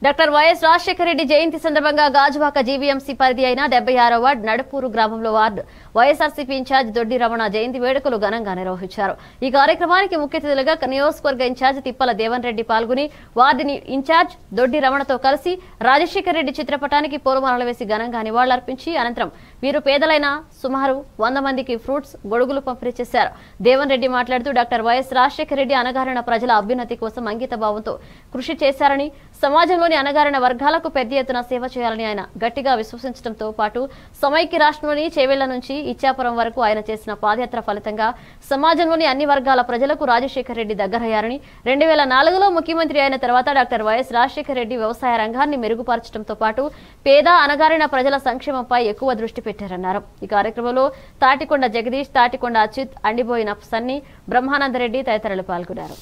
doctor YS Rajasekhara Reddy జయంతి సందర్భంగా Gajuwaka GVMC పరిధి అయిన డెబ్బై ఆరో వార్డు నడుపూరు గ్రామంలో వార్డు వైఎస్ఆర్సీపీ ఇన్ఛార్జ్ దొడ్డి రమణ జయంతి వేడుకలు ఘనంగా నిర్వహించారు ఈ కార్యక్రమానికి ముఖ్య అతిథులుగా నియోజకవర్గ ఇన్ఛార్జ్ తిప్పల దేవన్ రెడ్డి పాల్గొని వార్డుని ఇన్ఛార్జ్ దొడ్డి రమణతో కలిసి రాజశేఖర రెడ్డి చిత్రపటానికి పూలమాలలు వేసి ఘనంగా నివాళులర్పించి అనంతరం వీరు పేదలైన సుమారు వంద మందికి ఫ్రూట్స్ గొడుగులు పంపిణీ చేశారు దేవన్ రెడ్డి మాట్లాడుతూ డాక్టర్ వైఎస్ రాజశేఖర రెడ్డి అనగారిన ప్రజల అభ్యున్నతి కోసం అంకిత భావంతో కృషి చేశారని సమాజంలోని అనగారిన వర్గాలకు పెద్ద ఎత్తున సేవ చేయాలని ఆయన గట్టిగా విశ్వసించడంతో పాటు సమైక్య రాష్ట్రంలోని చేవెళ్ల నుంచి ఇచ్చాపురం వరకు ఆయన చేసిన పాదయాత్ర ఫలితంగా సమాజంలోని అన్ని వర్గాల ప్రజలకు రాజశేఖర రెడ్డి దగ్గరయ్యారని రెండు వేల నాలుగులో ముఖ్యమంత్రి అయిన తర్వాత డాక్టర్ వైఎస్ రాజశేఖర రెడ్డి వ్యవసాయ రంగాన్ని మెరుగుపరచడంతో పాటు పేద అనగారిన ప్రజల సంక్షేమంపై ఎక్కువ దృష్టి పెట్టారన్నారు ఈ కార్యక్రమంలో తాటికొండ జగదీష్ తాటికొండ అచ్యుత్ అండిపోయిన సన్ని బ్రహ్మానందరెడ్డి తదితరులు పాల్గొన్నారు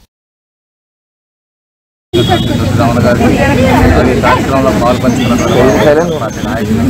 రమణ గారు అలాగే ఈ కార్యక్రమంలో పాల్పంచుకున్న పార్టీ నాయకులు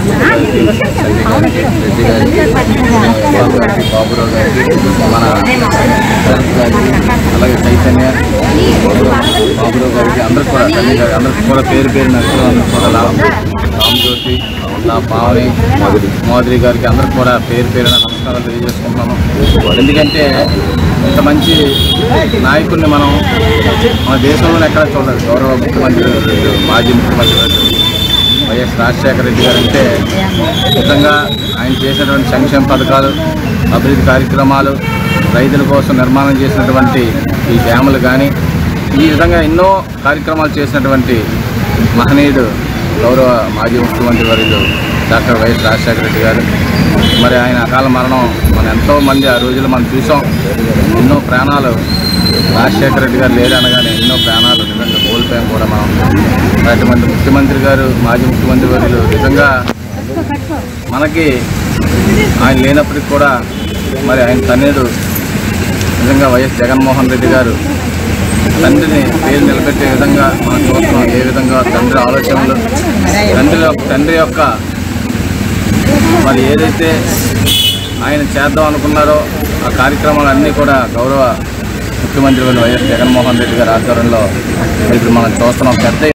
రెడ్డి గారికి బాబు గారికి బాబురావు గారికి మన శరత్ గారికి అలాగే చైతన్య బాబురావు గారికి అందరికి కూడా తల్లి గారికి అందరికి కూడా పేరు పేరు అందరికి కూడా రామ్ రామజ్యోతి నా పావని మోదరి గారికి అందరికి కూడా పేరు పేరున నమస్కారాలు తెలియజేసుకుంటున్నాను ఎందుకంటే ఇంత మంచి నాయకుడిని మనం మన దేశంలోనే ఎక్కడ చూడలేదు గౌరవ ముఖ్యమంత్రి మాజీ ముఖ్యమంత్రి గారు వైఎస్ రాజశేఖర రెడ్డి గారు అంటే నిజంగా ఆయన చేసినటువంటి సంక్షేమ పథకాలు అభివృద్ధి కార్యక్రమాలు రైతుల కోసం నిర్మాణం చేసినటువంటి ఈ డ్యాములు కానీ ఈ విధంగా ఎన్నో కార్యక్రమాలు చేసినటువంటి మహనీయుడు గౌరవ మాజీ ముఖ్యమంత్రి వర్యులు డాక్టర్ వైఎస్ రాజశేఖర రెడ్డి గారు మరి ఆయన అకాల మరణం మనం ఎంతో మంది ఆ రోజులు మనం చూసాం ఎన్నో ప్రాణాలు రాజశేఖర రెడ్డి గారు లేరు అనగానే ఎన్నో ప్రాణాలు నిజంగా కోల్పోయాం కూడా మనం అటువంటి ముఖ్యమంత్రి గారు మాజీ ముఖ్యమంత్రి వర్యులు నిజంగా మనకి ఆయన లేనప్పటికి కూడా మరి ఆయన తన్నేడు నిజంగా వైఎస్ జగన్మోహన్ రెడ్డి గారు తండ్రిని పేరు నిలబెట్టే విధంగా మనం చూస్తున్నాం ఏ విధంగా తండ్రి ఆలోచనలు తండ్రి యొక్క- తండ్రి యొక్క మరి ఏదైతే ఆయన చేద్దాం అనుకున్నారో ఆ కార్యక్రమాలన్నీ కూడా గౌరవ ముఖ్యమంత్రి వైఎస్ జగన్మోహన్ రెడ్డి గారి ఆధ్వర్యంలో ఇప్పుడు మనం చూస్తున్నాం పెద్ద